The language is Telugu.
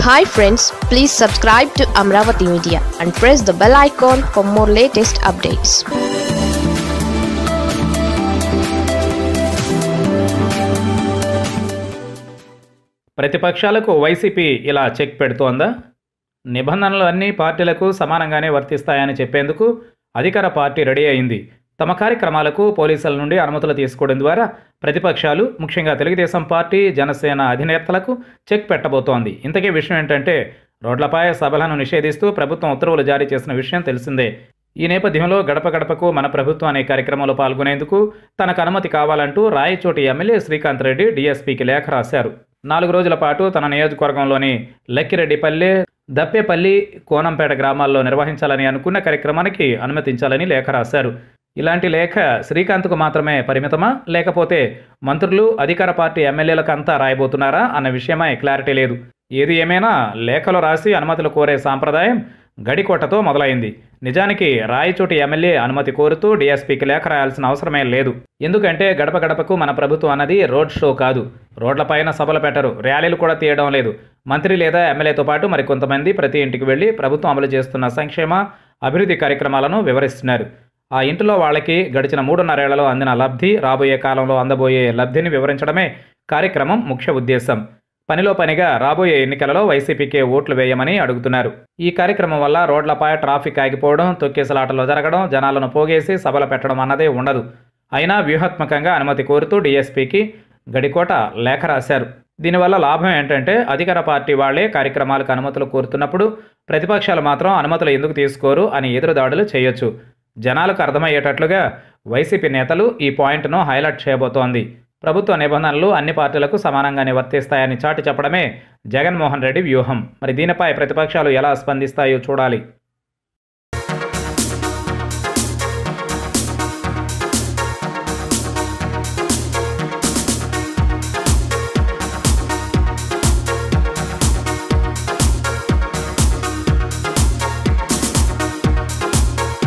hi friends please subscribe to Amaravati media and press the bell icon for more latest updates ప్రతిపక్షాలకు వైసీపీ ఇలా చెక్ పెడుతోందా నిబంధనలు అన్ని పార్టీలకు సమానంగానే వర్తిస్తాయని చెప్పేందుకు అధికార పార్టీ రెడీ అయింది తమ కార్యక్రమాలకు పోలీసుల నుండి అనుమతులు తీసుకోవడం ద్వారా ప్రతిపక్షాలు ముఖ్యంగా తెలుగుదేశం పార్టీ జనసేన అధినేతలకు చెక్ పెట్టబోతోంది ఇంతకీ విషయం ఏంటంటే రోడ్లపై సభలను నిషేధిస్తూ ప్రభుత్వం ఉత్తర్వులు జారీ చేసిన విషయం తెలిసిందే ఈ నేపథ్యంలో గడప గడపకు మన ప్రభుత్వం అనే కార్యక్రమంలో పాల్గొనేందుకు తనకు అనుమతి కావాలంటూ రాయచోటి ఎమ్మెల్యే శ్రీకాంత్ రెడ్డి డీఎస్పీకి లేఖ రాశారు నాలుగు రోజుల పాటు తన నియోజకవర్గంలోని లక్కిరెడ్డిపల్లె దప్పేపల్లి కోనంపేట గ్రామాల్లో నిర్వహించాలని అనుకున్న కార్యక్రమానికి అనుమతించాలని లేఖ రాశారు ఇలాంటి లేఖ శ్రీకాంత్కు మాత్రమే పరిమితమా లేకపోతే మంత్రులు అధికార పార్టీ ఎమ్మెల్యేలకు అంతా రాయబోతున్నారా అన్న విషయమై క్లారిటీ లేదు ఏది ఏమైనా లేఖలు రాసి అనుమతులు కోరే సాంప్రదాయం గడికోటతో మొదలైంది నిజానికి రాయచోటి ఎమ్మెల్యే అనుమతి కోరుతూ డీఎస్పీకి లేఖ రాయాల్సిన అవసరమే లేదు ఎందుకంటే గడప గడపకు మన ప్రభుత్వం అన్నది రోడ్ షో కాదు రోడ్లపైన సభలు పెట్టరు ర్యాలీలు కూడా తీయడం లేదు మంత్రి లేదా ఎమ్మెల్యేతో పాటు మరికొంతమంది ప్రతి ఇంటికి వెళ్లి ప్రభుత్వం అమలు చేస్తున్న సంక్షేమ అభివృద్ధి కార్యక్రమాలను వివరిస్తున్నారు ఆ ఇంటిలో వాళ్ళకి గడిచిన మూడున్నరేళ్లలో అందిన లబ్ధి రాబోయే కాలంలో అందబోయే లబ్ధిని వివరించడమే కార్యక్రమం ముఖ్య ఉద్దేశం పనిలో పనిగా రాబోయే ఎన్నికలలో వైసీపీకే ఓట్లు వేయమని అడుగుతున్నారు ఈ కార్యక్రమం వల్ల రోడ్లపై ట్రాఫిక్ ఆగిపోవడం తొక్కేసలాటలు జరగడం జనాలను పోగేసి సభలు పెట్టడం అన్నదే ఉండదు అయినా వ్యూహాత్మకంగా అనుమతి కోరుతూ డీఎస్పీకి గడికోట లేఖ రాశారు దీనివల్ల లాభం ఏంటంటే అధికార పార్టీ వాళ్లే కార్యక్రమాలకు అనుమతులు కోరుతున్నప్పుడు ప్రతిపక్షాలు మాత్రం అనుమతులు ఎందుకు తీసుకోరు అని ఎదురుదాడులు చేయొచ్చు జనాలకు అర్థమయ్యేటట్లుగా వైసీపీ నేతలు ఈ పాయింట్ను హైలైట్ చేయబోతోంది ప్రభుత్వ నిబంధనలు అన్ని పార్టీలకు సమానంగానే వర్తిస్తాయని చాటి చెప్పడమే జగన్మోహన్ రెడ్డి వ్యూహం మరి దీనిపై ప్రతిపక్షాలు ఎలా స్పందిస్తాయో చూడాలి